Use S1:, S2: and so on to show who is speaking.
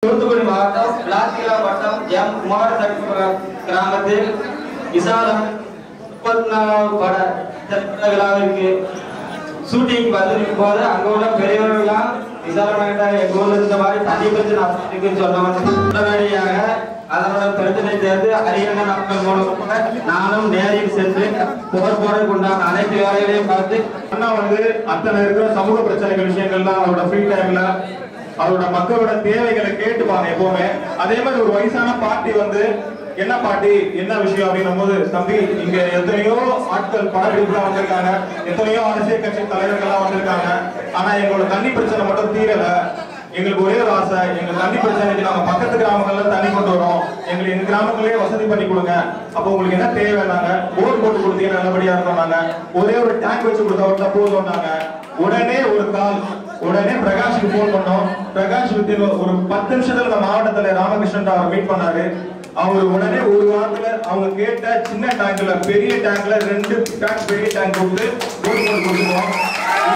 S1: தூத்துக்குடி மாவட்டம் விளாத்திகளா வட்டம் எம் குமாரசக்திபுரம் கிராமத்தில் விசாலம் முப்பத்தி நாலாவது பட திரைப்பட விழாவிற்கு ஷூட்டிங் வந்திருக்கும் போது அங்க உள்ள பெரியவர்கள்லாம் விசாரணை எங்க ஊர்ல இந்த மாதிரி தண்ணி பிரச்சனை அப்படி இருக்குன்னு சொன்னவங்க உடனடியாக அதனோட பிரச்சனை சேர்ந்து ஹரியானா மக்கள் மூலமாக நானும் நேரில் சென்று போர் போருக்கு உண்டான அனைத்து வேலைகளையும் பார்த்து
S2: அண்ணா வந்து அத்தனை இருக்கிற சமூக பிரச்சனைகள் விஷயங்கள்லாம் அவரோட ஃப்ரீ டைம்ல அவரோட மக்களோட தேவைகளை கேட்டுப்பாங்க எப்பவுமே அதே மாதிரி ஒரு வயசான பாட்டி வந்து என்ன பாட்டி என்ன விஷயம் அப்படின்னும் போது தம்பி இங்க எத்தனையோ ஆட்கள் படப்பிடிப்புலாம் வந்திருக்காங்க எத்தனையோ அரசியல் கட்சி தலைவர்கள்லாம் வந்திருக்காங்க ஆனா எங்களோட தண்ணி பிரச்சனை மட்டும் தீரல எங்களுக்கு ஒரே ஒரு ஆசை எங்க தண்ணி பிரச்சனைக்கு நாங்க பக்கத்து கிராமங்கள்ல தண்ணி கொண்டு வரோம் எங்களுக்கு எங்க கிராமங்களே வசதி பண்ணி கொடுங்க அப்போ உங்களுக்கு என்ன தேவை நாங்க போர் போட்டு கொடுத்தீங்கன்னா நல்லபடியா இருக்கும் நாங்க ஒரே ஒரு டேங்க் வச்சு கொடுத்தா விட்டா போதும் நாங்க உடனே ஒரு கால் உடனே பிரகாஷுக்கு போன் பண்ணோம் பிரகாஷ் வித்தின் ஒரு பத்து நிமிஷத்துல நம்ம மாவட்டத்துல ராமகிருஷ்ணன் அவர் மீட் பண்ணாரு அவர் உடனே ஒரு வாரத்துல அவங்க கேட்ட சின்ன டேங்க்ல பெரிய டேங்க்ல ரெண்டு டேங்க் பெரிய டேங்க் கொடுத்து போர் போட்டு கொடுத்துருவோம்